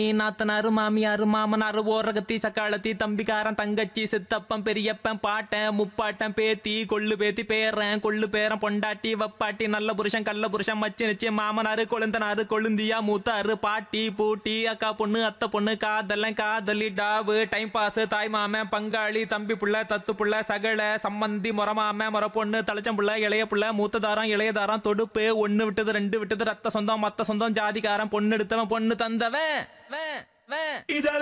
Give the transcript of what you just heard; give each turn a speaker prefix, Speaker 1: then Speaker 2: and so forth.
Speaker 1: நாத்தனாரு மாமியாரு மாமனாரு ஓரகத்தி சக்காளத்தி தம்பிக்காரன் தங்கச்சி சித்தப்பன் பெரியப்பன் பாட்டன் முப்பாட்டன் பேத்தி கொள்ளு பேத்தி பேரன் கொள்ளு பேரன் பொண்டாட்டி வப்பாட்டி நல்ல புருஷன் கள்ள புருஷன் மச்சி நிச்சயம் மாமனாரு கொழுந்தனாரு கொழுந்தியா மூத்தாரு பாட்டி பூட்டி அக்கா பொண்ணு அத்தை பொண்ணு காதலன் காதலி டாவு டைம் பாஸ் தாய் மாமன் பங்காளி தம்பி புள்ள தத்து புள்ள சகல சம்மந்தி மொரமாம மொர பொண்ணு தலைச்சம் புள்ள இளைய புள்ள மூத்ததாரம் இளையதாரம் தொடுப்பு ஒண்ணு விட்டது ரெண்டு விட்டது ரத்த சொந்தம் மத்த சொந்தம் ஜாதிக்காரன் பொண்ணு எடுத்தவன் பொண்ணு தந்தவன் வன், வன்.
Speaker 2: இதழ்